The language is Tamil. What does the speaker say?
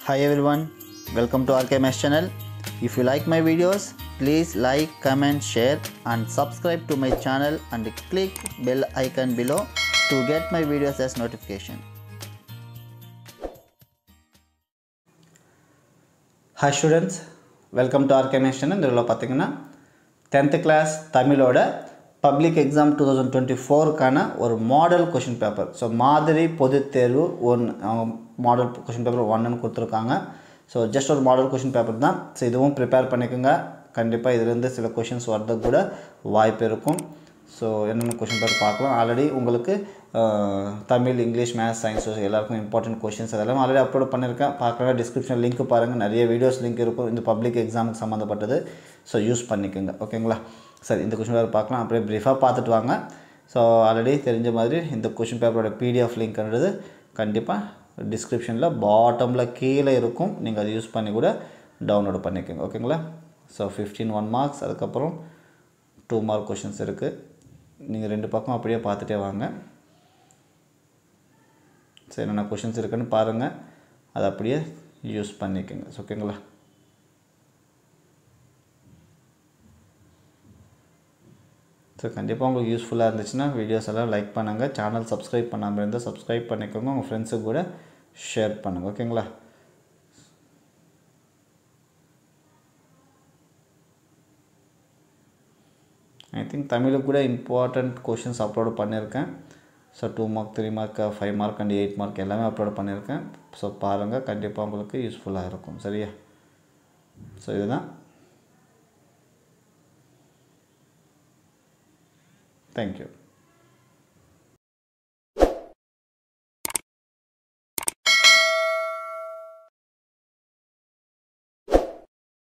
Hi everyone, welcome to RKMS channel. If you like my videos, please like, comment, share and subscribe to my channel and click bell icon below to get my videos as notification. Hi students welcome to organise channel இந்த இதில் பார்த்தீங்கன்னா டென்த்து கிளாஸ் தமிழோட public exam two thousand twenty ஃபோருக்கான ஒரு மாடல் கொஷின் பேப்பர் ஸோ மாதிரி பொதுத் தேர்வு ஒன் மாடல் கொஷின் பேப்பர் ஒன்றுன்னு கொடுத்துருக்காங்க ஸோ ஜஸ்ட் ஒரு மாடல் கொஷின் பேப்பர் தான் ஸோ இதுவும் ப்ரிப்பேர் பண்ணிக்கோங்க கண்டிப்பாக இதுலேருந்து சில கொஷின்ஸ் வர்றதுக்கு கூட வாய்ப்பு இருக்கும் ஸோ என்னென்ன கொஷின் பேப்பர் பார்க்கலாம் ஆல்ரெடி உங்களுக்கு ah, Tamil English maths science எல்லாருக்கும் இம்பார்ட்டன்ட் கொஷின்ஸ் அதெல்லாம் ஆல்ரெடி அப்லோட் பண்ணியிருக்கேன் பார்க்கலாம் டிஸ்கிரிப்ஷன் லிங்க் பாருங்கள் நிறைய வீடியோஸ் லிங்க் இருக்கும் இந்த பப்ளிக் எக்ஸாமுக்கு சம்மந்தப்பட்டது ஸோ யூஸ் பண்ணிக்கோங்க ஓகேங்களா சரி இந்த கொஷின் பேப்பர் பார்க்கலாம் அப்படியே ப்ரீஃபாக பார்த்துட்டு வாங்க ஸோ ஆல்ரெடி தெரிஞ்ச மாதிரி இந்த கொஷின் பேப்பரோட பிடிஎஃப் லிங்க்ன்றது கண்டிப்பாக டிஸ்கிரிப்ஷனில் பாட்டமில் கீழே இருக்கும் நீங்கள் அதை யூஸ் பண்ணி கூட டவுன்லோட் பண்ணிக்கோங்க ஓகேங்களா ஸோ ஃபிஃப்டீன் ஒன் மார்க்ஸ் அதுக்கப்புறம் டூ மார்க் கொஷின்ஸ் இருக்குது நீங்கள் ரெண்டு பக்கம் அப்படியே பார்த்துட்டே வாங்க சரி என்னென்ன கொஷின்ஸ் இருக்குன்னு பாருங்கள் அதை அப்படியே யூஸ் பண்ணிக்கோங்க ஸோ ஓகேங்களா ஸோ கண்டிப்பாக உங்களுக்கு யூஸ்ஃபுல்லாக இருந்துச்சுன்னா வீடியோஸ் எல்லாம் லைக் பண்ணுங்கள் சேனல் சப்ஸ்கிரைப் பண்ணாமல் இருந்தால் சப்ஸ்கிரைப் பண்ணிக்கோங்க உங்கள் ஃப்ரெண்ட்ஸுக்கு கூட ஷேர் பண்ணுங்கள் ஓகேங்களா ஐ திங்க் தமிழுக்கு கூட இம்பார்ட்டண்ட் கொஷின்ஸ் அப்லோட் பண்ணியிருக்கேன் so two mark three mark five mark and eight mark எல்லாமே அப்லோட் பண்ணியிருக்கேன் ஸோ பாருங்கள் கண்டிப்பாக உங்களுக்கு யூஸ்ஃபுல்லாக இருக்கும் சரியா ஸோ இதுதான் தேங்க்யூ